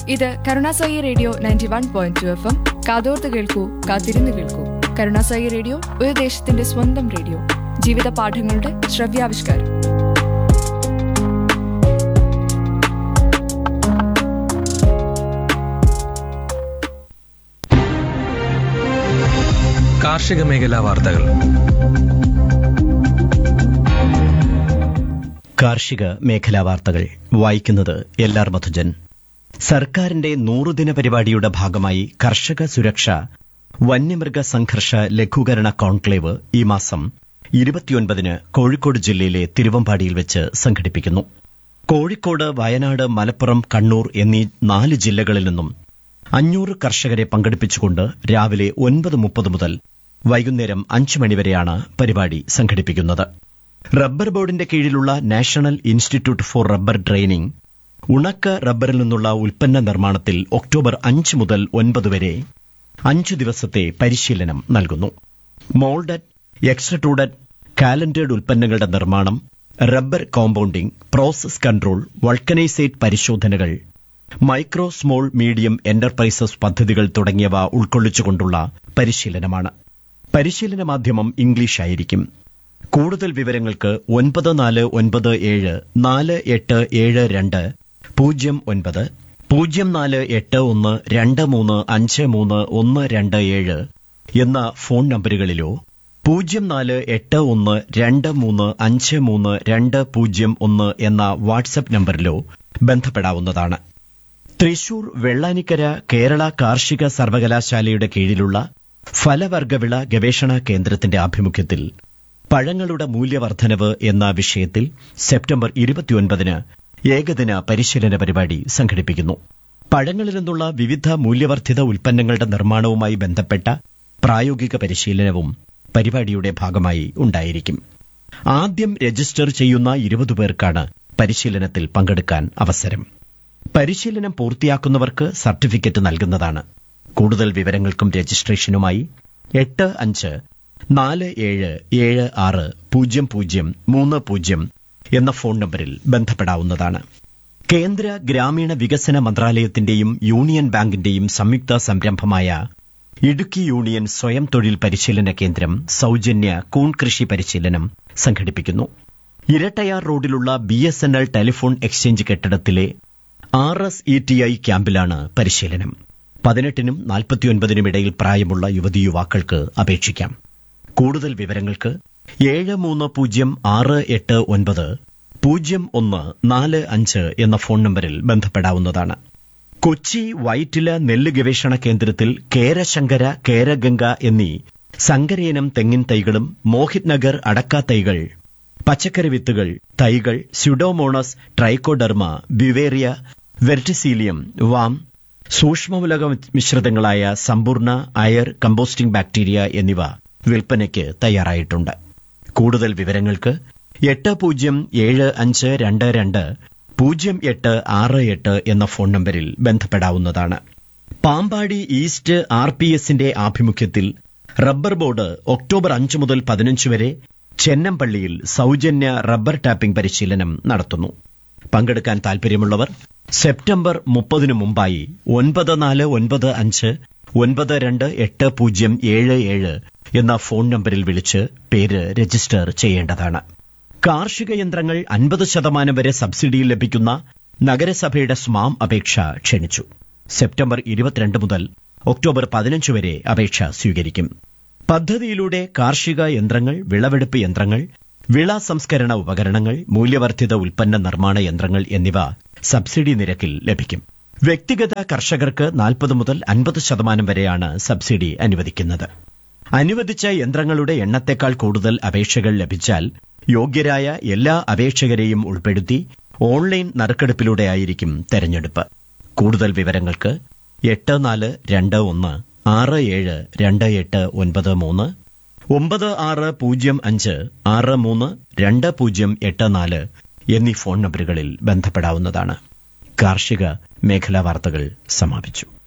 ഇത് Karunasai radio ninety one point two F M കാതോർത്ത് കേൾക്കൂ കാത്തിരുന്ന് കേൾക്കൂ കരുണാസായി റേഡിയോ ഒരു ദേശത്തിന്റെ സ്വന്തം റേഡിയോ ജീവിത പാഠങ്ങളുടെ ശ്രവ്യാവിഷ്കാരം കാർഷിക മേഖലാ വാർത്തകൾ കാർഷിക മേഖലാ വാർത്തകൾ വായിക്കുന്നത് എൽ ആർ മധുജൻ സർക്കാരിന്റെ നൂറുദിന പരിപാടിയുടെ ഭാഗമായി കർഷക സുരക്ഷ വന്യമൃഗ സംഘർഷ ലഘൂകരണ കോൺക്ലേവ് ഈ മാസം ഇരുപത്തിയൊൻപതിന് കോഴിക്കോട് ജില്ലയിലെ തിരുവമ്പാടിയിൽ വെച്ച് സംഘടിപ്പിക്കുന്നു കോഴിക്കോട് വയനാട് മലപ്പുറം കണ്ണൂർ എന്നീ നാല് ജില്ലകളിൽ നിന്നും അഞ്ഞൂറ് കർഷകരെ പങ്കെടുപ്പിച്ചുകൊണ്ട് രാവിലെ ഒൻപത് മുപ്പത് മുതൽ വൈകുന്നേരം അഞ്ച് മണിവരെയാണ് പരിപാടി സംഘടിപ്പിക്കുന്നത് റബ്ബർ ബോർഡിന്റെ കീഴിലുള്ള national institute for rubber training ഉണക്ക റബ്ബറിൽ നിന്നുള്ള ഉൽപ്പന്ന നിർമ്മാണത്തിൽ ഒക്ടോബർ അഞ്ച് മുതൽ ഒൻപത് വരെ അഞ്ചു ദിവസത്തെ പരിശീലനം നൽകുന്നു മോൾഡഡ് എക്സ്ട്രൂഡഡ് കാലൻഡേഡ് ഉൽപ്പന്നങ്ങളുടെ നിർമ്മാണം rubber compounding process control vulcanizate പരിശോധനകൾ മൈക്രോ സ്മോൾ മീഡിയം എന്റർപ്രൈസസ് പദ്ധതികൾ തുടങ്ങിയവ ഉൾക്കൊള്ളിച്ചുകൊണ്ടുള്ള പരിശീലനമാണ് പരിശീലന മാധ്യമം ഇംഗ്ലീഷ് ആയിരിക്കും കൂടുതൽ വിവരങ്ങൾക്ക് ഒൻപത് നാല് ഒൻപത് ഏഴ് നാല് എട്ട് ഏഴ് രണ്ട് പൂജ്യം ഒൻപത് പൂജ്യം നാല് എട്ട് ഒന്ന് രണ്ട് മൂന്ന് അഞ്ച് മൂന്ന് ഒന്ന് രണ്ട് ഏഴ് എന്ന ഫോൺ നമ്പറുകളിലോ പൂജ്യം നാല് എട്ട് ഒന്ന് രണ്ട് മൂന്ന് അഞ്ച് മൂന്ന് രണ്ട് പൂജ്യം ഒന്ന് എന്ന വാട്സപ്പ് നമ്പറിലോ ബന്ധപ്പെടാവുന്നതാണ് തൃശൂർ വെള്ളാനിക്കര കേരള കാർഷിക സർവകലാശാലയുടെ കീഴിലുള്ള ഫലവർഗവിള ഗവേഷണ കേന്ദ്രത്തിന്റെ ആഭിമുഖ്യത്തിൽ പഴങ്ങളുടെ മൂല്യവർദ്ധനവ് എന്ന വിഷയത്തിൽ സെപ്റ്റംബർ ഇരുപത്തിയൊൻപതിന് ഏകദിന പരിശീലന പരിപാടി സംഘടിപ്പിക്കുന്നു പഴങ്ങളിൽ നിന്നുള്ള വിവിധ മൂല്യവർദ്ധിത ഉൽപ്പന്നങ്ങളുടെ നിർമ്മാണവുമായി ബന്ധപ്പെട്ട പ്രായോഗിക പരിശീലനവും പരിപാടിയുടെ ഭാഗമായി ഉണ്ടായിരിക്കും ആദ്യം രജിസ്റ്റർ ചെയ്യുന്ന ഇരുപത് പേർക്കാണ് പരിശീലനത്തിൽ പങ്കെടുക്കാൻ അവസരം പരിശീലനം പൂർത്തിയാക്കുന്നവർക്ക് സർട്ടിഫിക്കറ്റ് നൽകുന്നതാണ് കൂടുതൽ വിവരങ്ങൾക്കും രജിസ്ട്രേഷനുമായി എട്ട് അഞ്ച് നാല് ഏഴ് ഏഴ് ആറ് പൂജ്യം പൂജ്യം മൂന്ന് പൂജ്യം എന്ന ഫോൺ നമ്പറിൽ ബന്ധപ്പെടാവുന്നതാണ് കേന്ദ്ര ഗ്രാമീണ വികസന മന്ത്രാലയത്തിന്റെയും യൂണിയൻ ബാങ്കിന്റെയും സംയുക്ത സംരംഭമായ ഇടുക്കി യൂണിയൻ സ്വയം തൊഴിൽ പരിശീലന കേന്ദ്രം സൌജന്യ കൂൺ കൃഷി പരിശീലനം സംഘടിപ്പിക്കുന്നു ഇരട്ടയാർ റോഡിലുള്ള B S N L telephone exchange കെട്ടിടത്തിലെ R S E T I ക്യാമ്പിലാണ് പരിശീലനം പതിനെട്ടിനും നാൽപ്പത്തിയൊൻപതിനും ഇടയിൽ പ്രായമുള്ള യുവതി യുവാക്കൾക്ക് അപേക്ഷിക്കാം കൂടുതൽ വിവരങ്ങൾക്ക് ഏഴ് മൂന്ന് പൂജ്യം ആറ് എട്ട് ഒൻപത് പൂജ്യം ഒന്ന് നാല് അഞ്ച് എന്ന ഫോൺ നമ്പറിൽ ബന്ധപ്പെടാവുന്നതാണ് കൊച്ചി വൈറ്റില നെല്ല് ഗവേഷണ കേന്ദ്രത്തിൽ കേരശങ്കര കേരഗംഗ എന്നീ സങ്കരയിനം തെങ്ങിൻ തൈകളും മോഹിത് നഗർ അടക്ക തൈകൾ പച്ചക്കറി വിത്തുകൾ തൈകൾ pseudomonas trichoderma beauveria verticillium VAM സൂക്ഷ്മമൂലക മിശ്രിതങ്ങളായ സമ്പൂർണ്ണ അയർ കമ്പോസ്റ്റിംഗ് ബാക്ടീരിയ എന്നിവ വിൽപ്പനയ്ക്ക് തയ്യാറായിട്ടുണ്ട് കൂടുതൽ വിവരങ്ങൾക്ക് എട്ട് പൂജ്യം ഏഴ് അഞ്ച് രണ്ട് രണ്ട് പൂജ്യം എട്ട് ആറ് എട്ട് എന്ന ഫോൺ നമ്പറിൽ ബന്ധപ്പെടാവുന്നതാണ് പാമ്പാടി ഈസ്റ്റ് ആർ പി എസിന്റെ ആഭിമുഖ്യത്തിൽ റബ്ബർ ബോർഡ് ഒക്ടോബർ അഞ്ച് മുതൽ പതിനഞ്ച് വരെ ചെന്നംപള്ളിയിൽ സൌജന്യ റബ്ബർ ടാപ്പിംഗ് പരിശീലനം നടത്തുന്നു പങ്കെടുക്കാൻ താൽപര്യമുള്ളവർ സെപ്റ്റംബർ മുപ്പതിനു മുമ്പായി ഒൻപത് നാല് ഒൻപത് അഞ്ച് ഒൻപത് രണ്ട് എട്ട് പൂജ്യം ഏഴ് ഏഴ് എന്ന ഫോൺ നമ്പറിൽ വിളിച്ച് പേര് രജിസ്റ്റർ ചെയ്യേണ്ടതാണ് കാർഷിക യന്ത്രങ്ങൾ അൻപത് ശതമാനം വരെ സബ്സിഡിയിൽ ലഭിക്കുന്ന നഗരസഭയുടെ സ്മാം അപേക്ഷ ക്ഷണിച്ചു സെപ്റ്റംബർ ഇരുപത്തിരണ്ട് മുതൽ ഒക്ടോബർ പതിനഞ്ച് വരെ അപേക്ഷ സ്വീകരിക്കും പദ്ധതിയിലൂടെ കാർഷിക യന്ത്രങ്ങൾ വിളവെടുപ്പ് യന്ത്രങ്ങൾ വിള സംസ്കരണ ഉപകരണങ്ങൾ മൂല്യവർദ്ധിത ഉൽപ്പന്ന നിർമ്മാണ യന്ത്രങ്ങൾ എന്നിവ സബ്സിഡി നിരക്കിൽ ലഭിക്കും വ്യക്തിഗത കർഷകർക്ക് നാൽപ്പത് മുതൽ അൻപത് ശതമാനം വരെയാണ് സബ്സിഡി അനുവദിക്കുന്നത് അനുവദിച്ച യന്ത്രങ്ങളുടെ എണ്ണത്തെക്കാൾ കൂടുതൽ അപേക്ഷകൾ ലഭിച്ചാൽ യോഗ്യരായ എല്ലാ അപേക്ഷകരെയും ഉൾപ്പെടുത്തി ഓൺലൈൻ നറുക്കെടുപ്പിലൂടെയായിരിക്കും തെരഞ്ഞെടുപ്പ് കൂടുതൽ വിവരങ്ങൾക്ക് എട്ട് നാല് രണ്ട് ഒന്ന് ആറ് ഏഴ് രണ്ട് എട്ട് ഒൻപത് മൂന്ന് ഒമ്പത് ആറ് പൂജ്യം അഞ്ച് ആറ് മൂന്ന് രണ്ട് പൂജ്യം എട്ട് നാല് എന്നീ ഫോൺ നമ്പറുകളിൽ ബന്ധപ്പെടാവുന്നതാണ് കാർഷിക മേഖലാ വാർത്തകൾ സമാപിച്ചു